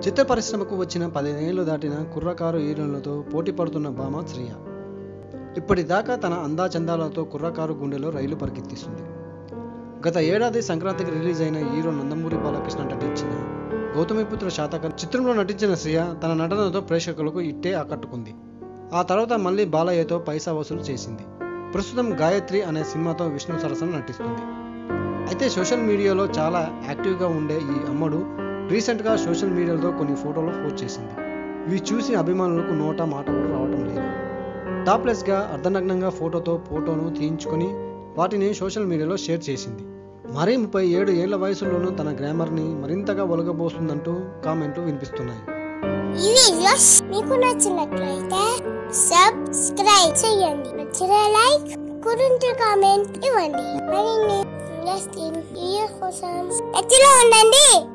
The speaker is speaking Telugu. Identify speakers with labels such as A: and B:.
A: చిత్ర పరిశ్రమకు వచ్చిన పదిహేనేళ్లు దాటిన కుర్రకారు హీరోలతో పోటీ పడుతున్న భామ శ్రియ ఇప్పటిదాకా తన అందాచందాలతో కుర్రకారు గుండెలో రైలు పరిగెత్తిస్తుంది గత ఏడాది సంక్రాంతికి రిలీజ్ అయిన హీరో నందమూరి బాలకృష్ణ నటించిన గౌతమిపుత్ర శాతక చిత్రంలో నటించిన శ్రియ తన నటనతో ప్రేక్షకులకు ఇట్టే ఆకట్టుకుంది ఆ తర్వాత మళ్ళీ బాలయ్యతో పైసా వసూలు చేసింది ప్రస్తుతం గాయత్రి అనే సినిమాతో విష్ణు సరసన నటిస్తుంది అయితే సోషల్ మీడియాలో చాలా యాక్టివ్గా ఉండే ఈ అమ్మడు రీసెంట్గా సోషల్ మీడియాలో కొన్ని ఫోటోలు పోస్ట్ చేసింది ఇవి చూసి అభిమానులకు నోట మాట కూడా రావటం లేదు టాప్లెస్గా అర్ధనగ్నంగా ఫోటోతో ఫోటోను తీయించుకొని వాటిని సోషల్ మీడియాలో షేర్ చేసింది మరీ ముప్పై ఏడు ఏళ్ల వయసులోనూ తన గ్రామర్ని మరింతగా ఒలగబోస్తుందంటూ కామెంట్లు వినిపిస్తున్నాయి
B: ఈ వీడియోస్ మీకు నచ్చినట్లయితే సబ్స్క్రైబ్ చేయండి నచ్చిన లైక్ కురింటి కామెంట్ ఇవ్వండి మరిన్ని ఇంట్రెస్టింగ్ వీడియోస్ కోసం టచ్లో ఉండండి